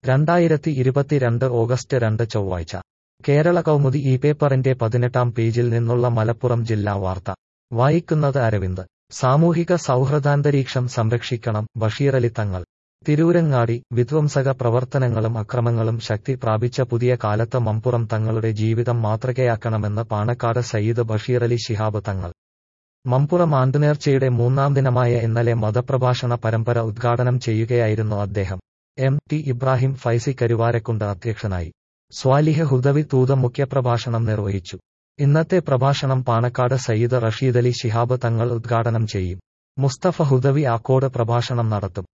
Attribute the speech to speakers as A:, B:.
A: രണ്ടായിരത്തി ഇരുപത്തിരണ്ട് ഓഗസ്റ്റ് രണ്ട് ചൊവ്വാഴ്ച കേരള കൗമുദി ഈ പേപ്പറിന്റെ പതിനെട്ടാം പേജിൽ നിന്നുള്ള മലപ്പുറം ജില്ലാ വാർത്ത വായിക്കുന്നത് അരവിന്ദ് സാമൂഹിക സൗഹൃദാന്തരീക്ഷം സംരക്ഷിക്കണം ബഷീറലി തങ്ങൾ തിരൂരങ്ങാടി വിധ്വംസക പ്രവർത്തനങ്ങളും അക്രമങ്ങളും ശക്തി പ്രാപിച്ച പുതിയ കാലത്ത് മമ്പുറം തങ്ങളുടെ ജീവിതം മാതൃകയാക്കണമെന്ന് പാണക്കാട് സയ്യിദ് ബഷീറലി ശിഹാബ് തങ്ങൾ മമ്പുറം ആണ്ടുനേർച്ചയുടെ മൂന്നാം ദിനമായ ഇന്നലെ മതപ്രഭാഷണ പരമ്പര ഉദ്ഘാടനം ചെയ്യുകയായിരുന്നു അദ്ദേഹം എം ടി ഇബ്രാഹിം ഫൈസി കരുവാരക്കുണ്ട് അധ്യക്ഷനായി സ്വാലിഹ് ഹുദവി തൂത മുഖ്യപ്രഭാഷണം നിർവഹിച്ചു ഇന്നത്തെ പ്രഭാഷണം പാണക്കാട് സയ്യിദ് റഷീദലി ശിഹാബ് തങ്ങൾ ഉദ്ഘാടനം ചെയ്യും മുസ്തഫ ഹുദവി ആക്കോട് പ്രഭാഷണം നടത്തും